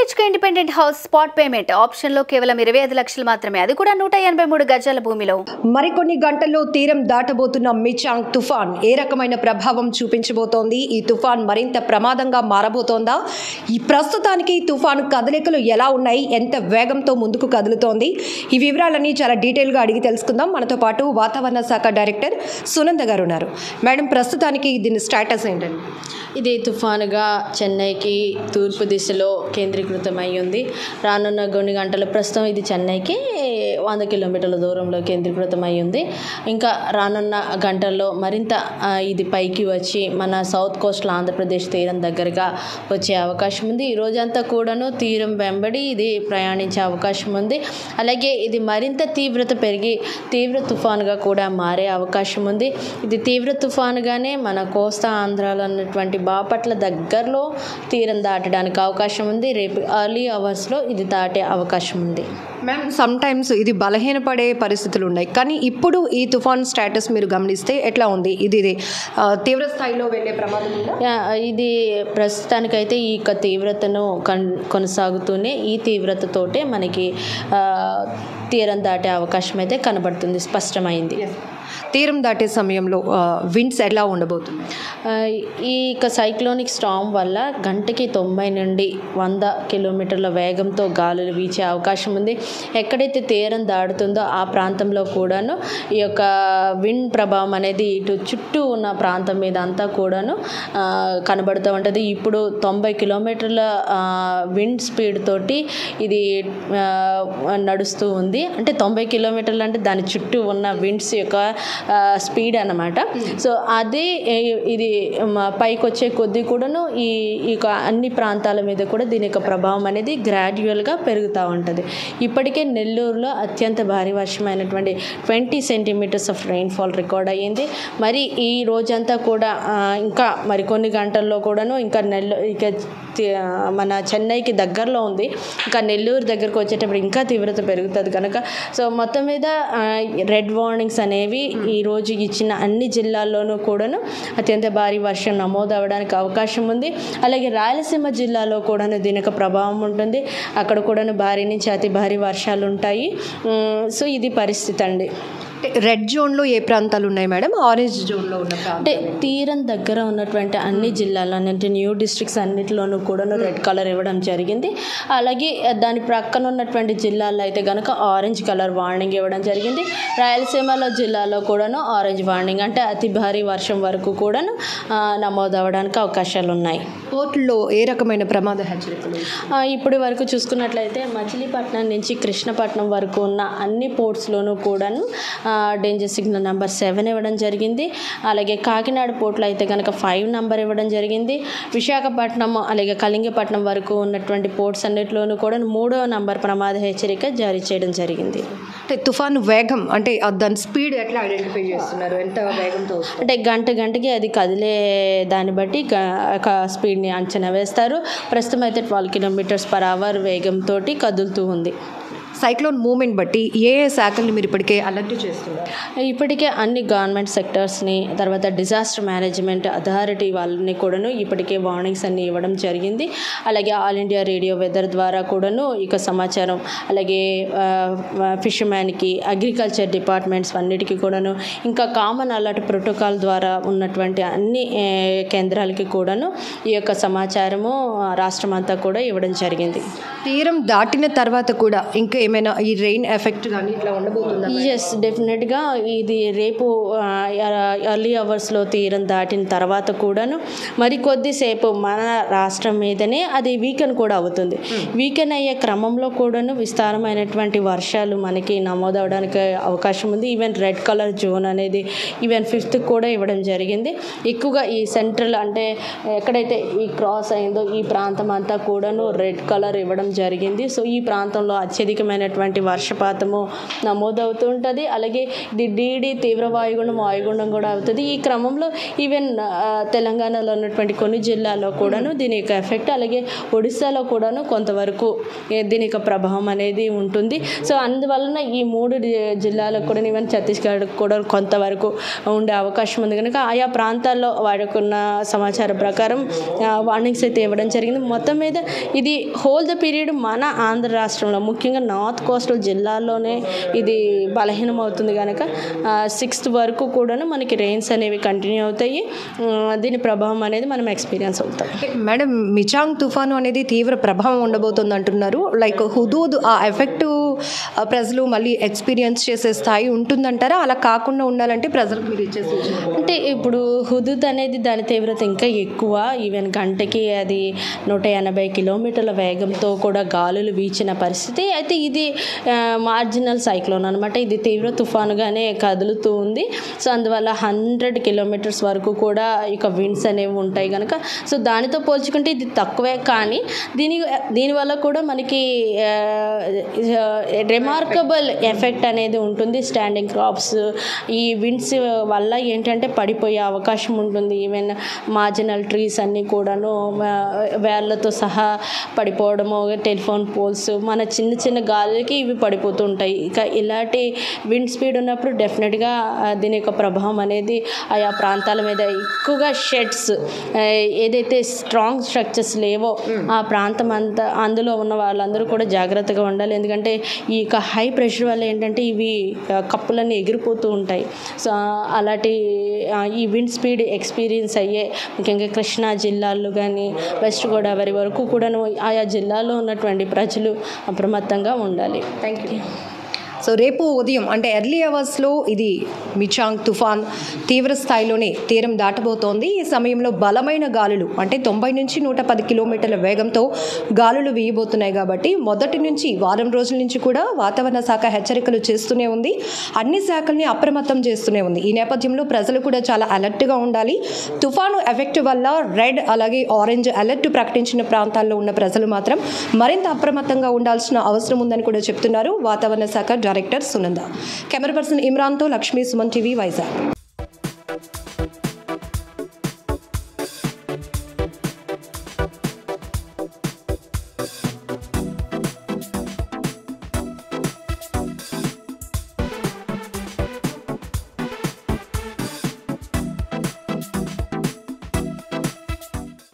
BHK independent house spot payment ఆప్షన్లో కేవలం ఇరవై ఐదు లక్షలు మాత్రమే అది కూడా నూట ఎనభై మూడు గజాల భూమిలో మరికొన్ని గంటల్లో తీరం దాటబోతున్న మిచాంగ్ తుఫాన్ ఏ రకమైన ప్రభావం చూపించబోతోంది ఈ తుఫాన్ మరింత ప్రమాదంగా మారబోతోందా ఈ ప్రస్తుతానికి ఈ తుఫాను కదలికలు ఎలా ఉన్నాయి ఎంత వేగంతో ముందుకు కదులుతోంది ఈ వివరాలన్నీ చాలా డీటెయిల్గా అడిగి తెలుసుకుందాం మనతో పాటు వాతావరణ శాఖ డైరెక్టర్ సునంద గారు ఉన్నారు మేడం ప్రస్తుతానికి దీని స్టేటస్ ఏంటండి ఇది తుఫానుగా చెన్నైకి తూర్పు దిశలో కేంద్రీకృతమై ఉంది రానున్న కొన్ని గంటల ప్రస్తుతం ఇది చెన్నైకి వంద కిలోమీటర్ల దూరంలో కేంద్రీకృతమై ఉంది ఇంకా రానున్న గంటల్లో మరింత ఆ, ఇది పైకి వచ్చి మన సౌత్ కోస్టల్ ఆంధ్రప్రదేశ్ తీరం దగ్గరగా వచ్చే అవకాశం ఉంది ఈ రోజంతా కూడాను తీరం వెంబడి ఇది ప్రయాణించే అవకాశం ఉంది అలాగే ఇది మరింత తీవ్రత పెరిగి తీవ్ర తుఫానుగా కూడా మారే అవకాశం ఉంది ఇది తీవ్ర తుఫానుగానే మన కోస్తా ఆంధ్రాలో ఉన్నటువంటి బాపట్ల దగ్గరలో తీరం దాటడానికి అవకాశం ఉంది రేపు ఎర్లీ అవర్స్లో ఇది దాటే అవకాశం ఉంది మ్యామ్ సమ్ టైమ్స్ ఇది బలహీనపడే పరిస్థితులు ఉన్నాయి కానీ ఇప్పుడు ఈ తుఫాన్ స్టేటస్ మీరు గమనిస్తే ఎట్లా ఉంది ఇది ఇది ఆ, తీవ్ర స్థాయిలో వెళ్ళే ప్రమాదం ఉందా యా, ఇది ప్రస్తుతానికైతే ఈ యొక్క తీవ్రతను కన్ కొనసాగుతూనే ఈ తీవ్రతతోటే మనకి ఆ, తీరం దాటే అవకాశం అయితే కనబడుతుంది స్పష్టమైంది తీరం దాటే సమయంలో విండ్స్ ఎలా ఉండబోతుంది ఆ, ఈ యొక్క సైక్లోనిక్ స్టామ్ వల్ల గంటకి తొంభై నుండి వంద కిలోమీటర్ల వేగంతో గాలులు వీచే అవకాశం ఉంది ఎక్కడైతే తీరం దాడుతుందో ఆ ప్రాంతంలో కూడాను ఈ యొక్క విండ్ ప్రభావం అనేది ఇటు చుట్టూ ఉన్న ప్రాంతం మీద అంతా కూడాను ఆ, కనబడుతూ ఉంటుంది ఇప్పుడు తొంభై కిలోమీటర్ల ఆ, విండ్ స్పీడ్ తోటి ఇది ఆ, నడుస్తూ ఉంది అంటే తొంభై కిలోమీటర్లు అంటే దాని చుట్టూ ఉన్న విండ్స్ యొక్క ఆ, స్పీడ్ అన్నమాట సో అదే ఏ- ఇది మ- పైకి వచ్చే కొద్దీ కూడాను ఈ ఈ యొక్క అన్ని ప్రాంతాల మీద కూడా దీని యొక్క ప్రభావం అనేది గ్రాడ్యువల్గా పెరుగుతూ ఉంటుంది ఇప్పటికే నెల్లూరులో అత్యంత భారీ వర్షమైనటువంటి twenty centimetres of rainfall record అయ్యింది మరి ఈ రోజంతా కూడా ఆ, ఇంకా మరికొన్ని గంటల్లో కూడాను ఇంకా నెల్లూరు ఇక తి- ఆ, మన చెన్నైకి దగ్గరలో ఉంది ఇంకా నెల్లూరు దగ్గరకు వచ్చేటప్పుడు ఇంకా తీవ్రత పెరుగుతుంది కనుక సో మొత్తం మీద రెడ్ వార్నింగ్స్ అనేవి ఈ రోజు ఇచ్చిన అన్ని జిల్లాల్లోనూ కూడాను అత్యంత భారీ వర్షం నమోదు అవ్వడానికి అవకాశం ఉంది అలాగే రాయలసీమ జిల్లాలో కూడాను దీని యొక్క ప్రభావం ఉంటుంది అక్కడ కూడాను భారీ నుంచి అతి భారీ వర్షాలు ఉంటాయి ఉమ్, సో ఇది పరిస్థితి అండి రెడ్ జోన్లో ఏ ప్రాంతాలు ఉన్నాయి మేడం ఆరెంజ్ జోన్లో ఉన్న అంటే ప్రాంతాలు తీరం దగ్గర ఉన్నటువంటి అన్ని జిల్లాల్లో అంటే న్యూ డిస్ట్రిక్ట్స్ అన్నిటిలోనూ కూడా రెడ్ కలర్ ఇవ్వడం జరిగింది అలాగే దాని ప్రక్కన ఉన్నటువంటి జిల్లాల్లో అయితే కనుక ఆరెంజ్ కలర్ వార్నింగ్ ఇవ్వడం జరిగింది రాయలసీమలో జిల్లాలో కూడాను ఆరెంజ్ వార్నింగ్ అంటే అతి భారీ వర్షం వరకు కూడాను ఆ, నమోదు అవ్వడానికి అవకాశాలు ఉన్నాయి పోర్టులో ఏ రకమైన ప్రమాద హెచ్చరికలు ఆ, ఇప్పటి వరకు చూసుకున్నట్లయితే మచిలీపట్నం నుంచి కృష్ణపట్నం వరకు ఉన్న అన్ని పోర్ట్స్లోనూ కూడాను డేంజర్ సిగ్నల్ నెంబర్ సెవెన్ ఇవ్వడం జరిగింది అలాగే కాకినాడ పోర్ట్లో అయితే కనుక ఫైవ్ నెంబర్ ఇవ్వడం జరిగింది విశాఖపట్నం అలాగే కళింగపట్నం వరకు ఉన్నటువంటి పోర్ట్స్ అన్నిటిలోనూ కూడా మూడో నంబర్ ప్రమాద హెచ్చరిక జారీ చేయడం జరిగింది అంటే తుఫాను వేగం అంటే ఆ దాని స్పీడ్ ఎట్లా ఐడెంటిఫై చేస్తున్నారు ఎంత వేగంతో వస్తుంది అంటే గంట గంటకి అది కదిలే దాన్ని బట్టి గ- ఒక స్పీడ్ని అంచనా వేస్తారు ప్రస్తుతం అయితే ట్వెల్వ్ కిలోమీటర్స్ పర్ అవర్ వేగంతో కదులుతూ ఉంది సైక్లోన్ మూమెంట్ బట్టి ఏ ఏ శాఖల్ని మీరు ఇప్పటికే అలర్ట్ చేస్తున్నారు ఇప్పటికే అన్ని గవర్నమెంట్ సెక్టర్స్ని తర్వాత డిజాస్టర్ మేనేజ్మెంట్ అథారిటీ వాళ్ళని కూడాను ఇప్పటికే వార్నింగ్స్ అన్ని ఇవ్వడం జరిగింది అలాగే ఆల్ ఇండియా రేడియో వెదర్ ద్వారా కూడాను ఇక సమాచారం అలాగే ఫిషర్మ్యాన్కి అగ్రికల్చర్ డిపార్ట్మెంట్స్ అన్నిటికీ కూడాను ఇంకా కామన్ అలర్ట్ ప్రోటోకాల్ ద్వారా ఉన్నటువంటి అన్ని ఆ, కేంద్రాలకి కూడాను ఈ యొక్క సమాచారము ఆ, రాష్ట్రం అంతా కూడా ఇవ్వడం జరిగింది తీరం దాటిన తర్వాత కూడా ఇంకా ఏమైనా ఈ రెయిన్ ఎఫెక్ట్ కానీ ఇట్లా ఉండబోతుందా ఎస్ డెఫినెట్గా ఇది రేపు ఎర్లీ అవర్స్లో తీరం దాటిన తర్వాత కూడాను మరి కొద్దిసేపు మన రాష్ట్రం మీదనే అది వీకెండ్ కూడా అవుతుంది వీకెండ్ అయ్యే క్రమంలో కూడాను విస్తారమైనటువంటి వర్షాలు మనకి నమోదవడానికి అవకాశం ఉంది ఈవెన్ రెడ్ కలర్ జోన్ అనేది ఈవెన్ ఫిఫ్త్ కూడా ఇవ్వడం జరిగింది ఎక్కువగా ఈ సెంట్రల్ అంటే ఎక్కడైతే ఈ క్రాస్ అయిందో ఈ ప్రాంతం అంతా కూడాను రెడ్ కలర్ ఇవ్వడం జరిగింది సో ఈ ప్రాంతంలో అత్యధికమైన విపరీతమైనటువంటి వర్షపాతము నమోదవుతూ ఉంటుంది అలాగే ఇది డీడీ తీవ్ర వాయుగుండం వాయుగుండం కూడా అవుతుంది ఈ క్రమంలో ఈవెన్ ఆ, తెలంగాణలో ఉన్నటువంటి కొన్ని జిల్లాల్లో కూడాను దీని యొక్క ఎఫెక్ట్ అలాగే ఒడిశాలో కూడాను కొంతవరకు ఏ- దీని యొక్క ప్రభావం అనేది ఉంటుంది సో అందువలన ఈ మూడు డి- జిల్లాలకు కూడా ఈవెన్ ఛత్తీస్గఢ్ కూడా కొంతవరకు ఉండే అవకాశం ఉంది కనుక ఆయా ప్రాంతాల్లో వాడుకున్న సమాచారం ప్రకారం వార్నింగ్స్ అయితే ఇవ్వడం జరిగింది మొత్తం మీద ఇది హోల్ ద పీరియడ్ మన ఆంధ్ర రాష్ట్రంలో ముఖ్యంగా నార్త్ కోస్టల్ జిల్లాల్లోనే ఇది బలహీనం అవుతుంది కనుక సిక్స్త్ వరకు కూడాను మనకి రెయిన్స్ అనేవి కంటిన్యూ అవుతాయి ఆ, దీని ప్రభావం అనేది మనం ఎక్స్పీరియన్స్ అవుతాం మేడం మిచాంగ్ తుఫాను అనేది తీవ్ర ప్రభావం ఉండబోతుంది అంటున్నారు లైక్ హుదూద్ ఆ ఎఫెక్ట్ ప్రజలు మళ్ళీ ఎక్స్పీరియన్స్ చేసే స్థాయి ఉంటుందంటారా అలా కాకుండా ఉండాలంటే ప్రజలకు మీరు ఇచ్చే సూచన అంటే ఇప్పుడు హుదూద్ అనేది దాని తీవ్రత ఇంకా ఎక్కువ ఈవెన్ గంటకి అది నూట ఎనభై కిలోమీటర్ల వేగంతో కూడా గాలులు వీచిన పరిస్థితి అయితే ఇది మార్జినల్ సైక్లోన్ అనమాట ఇది తీవ్ర తుఫానుగానే కదులుతూ ఉంది సో అందువల్ల హండ్రెడ్ కిలోమీటర్స్ వరకు కూడా ఇక విండ్స్ అనేవి ఉంటాయి కనుక సో దానితో పోల్చుకుంటే ఇది తక్కువే కానీ దీని దీనివల్ల కూడా మనకి రిమార్కబుల్ ఎఫెక్ట్ అనేది ఉంటుంది స్టాండింగ్ క్రాప్స్ ఈ విండ్స్ వల్ల ఏంటంటే పడిపోయే అవకాశం ఉంటుంది ఈవెన్ మార్జినల్ ట్రీస్ అన్నీ కూడాను ఆ, వేర్లతో సహా పడిపోవడము టెలిఫోన్ పోల్స్ మన చిన్న చిన్న గాలికి ఇవి పడిపోతూ ఉంటాయి ఇక ఇలాంటి విండ్ స్పీడ్ ఉన్నప్పుడు డెఫినెట్గా దీని యొక్క ప్రభావం అనేది ఆయా ప్రాంతాల మీద ఎక్కువగా షెడ్స్ ఏదైతే స్ట్రాంగ్ స్ట్రక్చర్స్ లేవో ఆ ప్రాంతం అంతా అందులో ఉన్న వాళ్ళందరూ కూడా జాగ్రత్తగా ఉండాలి ఎందుకంటే ఈ యొక్క హై ప్రెషర్ వల్ల ఏంటంటే ఇవి ఆ, కప్పులన్నీ ఎగిరిపోతూ ఉంటాయి సో అలాంటి ఆ, ఈ విండ్ స్పీడ్ ఎక్స్పీరియన్స్ అయ్యే ముఖ్యంగా కృష్ణా జిల్లాల్లో కానీ వెస్ట్ గోదావరి వరకు కూడాను ఆయా జిల్లాలో ఉన్నటువంటి ప్రజలు అప్రమత్తంగా ఉండాలి థ్యాంక్ యూ సో రేపు ఉదయం అంటే ఎర్లీ అవర్స్లో ఇది మిచాంగ్ తుఫాన్ తీవ్ర స్థాయిలోనే తీరం దాటబోతోంది ఈ సమయంలో బలమైన గాలులు అంటే తొంభై నుంచి నూట పది కిలోమీటర్ల వేగంతో గాలులు వీయబోతున్నాయి కాబట్టి మొదటి నుంచి వారం రోజుల నుంచి కూడా వాతావరణ శాఖ హెచ్చరికలు చేస్తూనే ఉంది అన్ని శాఖల్ని అప్రమత్తం చేస్తూనే ఉంది ఈ నేపథ్యంలో ప్రజలు కూడా చాలా అలర్ట్గా ఉండాలి తుఫాను ఎఫెక్ట్ వల్ల రెడ్ అలాగే ఆరెంజ్ అలర్ట్ ప్రకటించిన ప్రాంతాల్లో ఉన్న ప్రజలు మాత్రం మరింత అప్రమత్తంగా ఉండాల్సిన అవసరం ఉందని కూడా చెప్తున్నారు వాతావరణ శాఖ డైరెక్టర్ సునంద కెమెరా పర్సన్ ఇమ్రాన్తో లక్ష్మీ సుమన్ టీవీ వైజాగ్